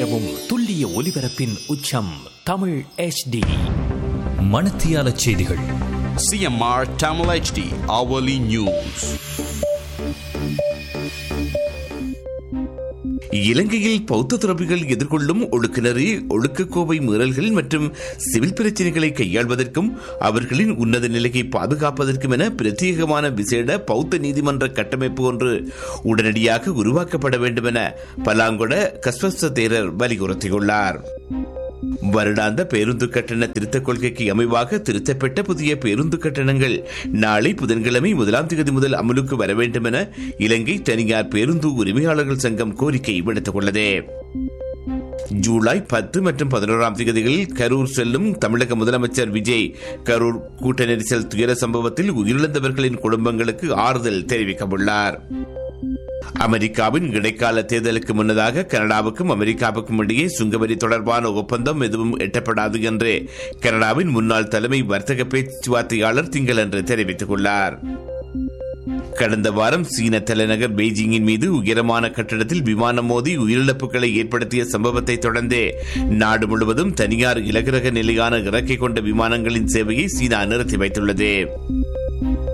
நேரமும் துல்லிய ஒலிபரப்பின் உச்சம் தமிழ் HD மணத்தியால செய்திகள் CMR Tamil HD hourly news. இலங்கையில் பௌத்த துறவிகள் எதிர்கொள்ளும் ஒழுக்குநெறி ஒழுக்கக்கோவை மீறல்கள் மற்றும் சிவில் பிரச்சினைகளை கையாள்வதற்கும் அவர்களின் உன்னத நிலையை பாதுகாப்பதற்கும் என பிரத்யேகமான விசேட பௌத்த நீதிமன்ற கட்டமைப்பு ஒன்று உடனடியாக உருவாக்கப்பட வேண்டும் என பலாங்கொட கஸ்வஸ்த தேரர் வலியுறுத்தியுள்ளார் வருடாந்த பேருந்து கட்டண திருத்தக் கொள்கைக்கு அமைவாக திருத்தப்பட்ட புதிய பேருந்து கட்டணங்கள் நாளை புதன்கிழமை முதலாம் தேதி முதல் அமலுக்கு வர வேண்டும் என இலங்கை தனியார் பேருந்து உரிமையாளர்கள் சங்கம் கோரிக்கை விடுத்துள்ளது ஜூலை பத்து மற்றும் பதினோராம் தேதிகளில் கரூர் செல்லும் தமிழக முதலமைச்சர் விஜய் கரூர் கூட்ட நெரிசல் துயர சம்பவத்தில் உயிரிழந்தவர்களின் குடும்பங்களுக்கு ஆறுதல் தெரிவிக்கவுள்ளார் அமெரிக்காவின் இடைக்கால தேர்தலுக்கு முன்னதாக கனடாவுக்கும் அமெரிக்காவுக்கும் இடையே சுங்கவரி தொடர்பான ஒப்பந்தம் எதுவும் எட்டப்படாது என்று கனடாவின் முன்னாள் தலைமை வர்த்தக பேச்சுவார்த்தையாளர் திங்களன்று தெரிவித்துள்ளார் கடந்த வாரம் சீன தலைநகர் பெய்ஜிங்கின் மீது உயரமான கட்டடத்தில் விமானம் மோதி உயிரிழப்புகளை ஏற்படுத்திய சம்பவத்தை தொடர்ந்து நாடு முழுவதும் தனியார் இலகுரக நிலையான இறக்கை கொண்ட விமானங்களின் சேவையை சீனா நிறுத்தி வைத்துள்ளது